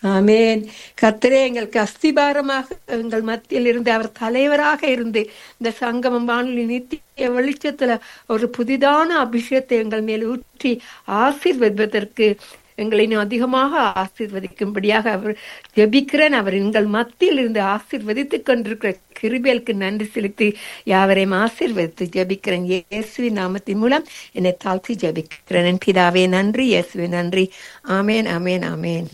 ஆமேன் கர்த்தரே எங்களுக்கு அஸ்திபாரமாக எங்கள் மத்தியில் இருந்து அவர் தலைவராக இருந்து இந்த சங்கமம் வானொலி நித்திய வெளிச்சத்துல ஒரு புதிதான அபிஷேகத்தை எங்கள் மேல் ஊற்றி ஆசீர்வதிப்பதற்கு எங்களை இன்னும் அதிகமாக ஆசீர்வதிக்கும்படியாக அவர் ஜெபிக்கிறேன் அவர் எங்கள் மத்தியில் இருந்து ஆசீர்வதித்துக் கொண்டிருக்கிற கிருபேலுக்கு நன்றி செலுத்தி யாவரையும் ஆசீர்வதித்து ஜெபிக்கிறேன் இயேசுவின் நாமத்தின் மூலம் என்னை தாழ்த்தி ஜெபிக்கிறேன் என் பிதாவே நன்றி இயேசுவே நன்றி ஆமேன் ஆமேன் ஆமேன்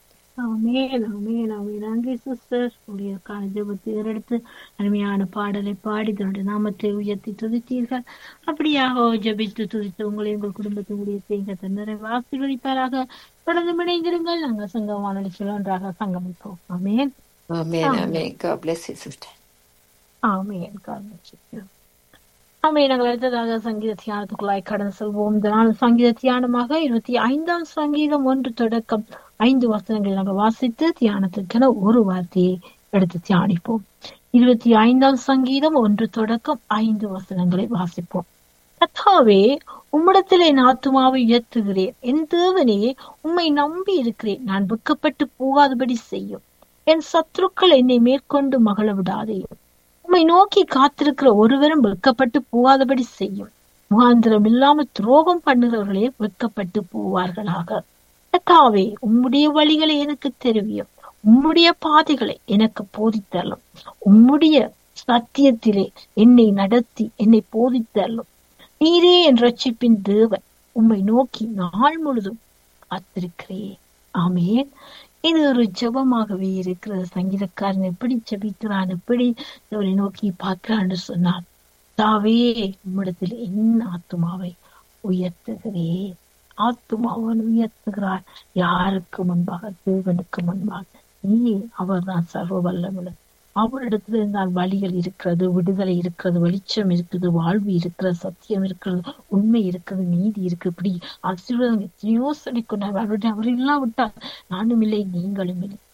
ஆமேன் ஆமேன் ஆமேன் நன்றி சிஸ்டர் உங்களுக்கான ஜெபத்தை எடுத்து அருமையான பாடலை பாடி தன்னுடைய நாமத்தை உயர்த்தி துதித்தீர்கள் அப்படியாக ஜெபித்து துதித்து உங்களை உங்கள் குடும்பத்தை முடிய செய்க நிறைவு ஆசீர்வதிப்பாராக தொடர்ந்து இணைந்திருங்கள் நாங்கள் சங்கம் வானொலி ஒன்றாக சங்கமிப்போம் ஆமேன் ஆமேன் ஆமேன் God bless you sister ஆமேன் காரணம் ஆமே நாங்கள் அடுத்ததாக சங்கீத தியானத்துக்குள்ளாய் கடந்து செல்வோம் இந்த நாள் சங்கீத தியானமாக இருபத்தி ஐந்தாம் சங்கீதம் ஒன்று தொடக்கம் ஐந்து வசனங்கள் நாங்கள் வாசித்து தியானத்திற்கென ஒரு வார்த்தையை எடுத்து தியானிப்போம் இருபத்தி ஐந்தாம் சங்கீதம் ஒன்று தொடக்கம் ஐந்து வசனங்களை வாசிப்போம் கத்தாவே உம்மிடத்தில் என் ஆத்துமாவை உயர்த்துகிறேன் என் தேவனே உம்மை நம்பி இருக்கிறேன் நான் வெக்கப்பட்டு போகாதபடி செய்யும் என் சத்துருக்கள் என்னை மேற்கொண்டு மகள விடாதேயும் உம்மை நோக்கி காத்திருக்கிற ஒருவரும் வெட்கப்பட்டு போகாதபடி செய்யும் முகாந்திரம் இல்லாம துரோகம் பண்ணுகிறவர்களே வெட்கப்பட்டு போவார்களாக கத்தாவே உம்முடைய வழிகளை எனக்கு தெரிவியும் உம்முடைய பாதைகளை எனக்கு போதித்தரலும் உம்முடைய சத்தியத்திலே என்னை நடத்தி என்னை போதித்தரலும் நீரே என் ரட்சிப்பின் தேவன் உம்மை நோக்கி நாள் முழுதும் காத்திருக்கிறேன் ஆமேன் இது ஒரு ஜெபமாகவே இருக்கிறது சங்கீதக்காரன் எப்படி ஜெபிக்கிறான் எப்படி அவரை நோக்கி பார்க்கிறான்னு சொன்னான் தாவே உம்மிடத்தில் என் ஆத்துமாவை உயர்த்துகிறேன் ஆத்துமாவன் உயர்த்துகிறார் யாருக்கு முன்பாக தேவனுக்கு முன்பாக நீ அவர்தான் சர்வ வல்லமுள்ள அவரிடத்துல இருந்தால் வழிகள் இருக்கிறது விடுதலை இருக்கிறது வெளிச்சம் இருக்குது வாழ்வு இருக்கிறது சத்தியம் இருக்கிறது உண்மை இருக்கிறது நீதி இருக்கு இப்படி ஆசீர்வாதம் எத்தனையோ சொல்லி கொண்டார் அவருடைய அவர் இல்லாவிட்டால் நானும் இல்லை நீங்களும் இல்லை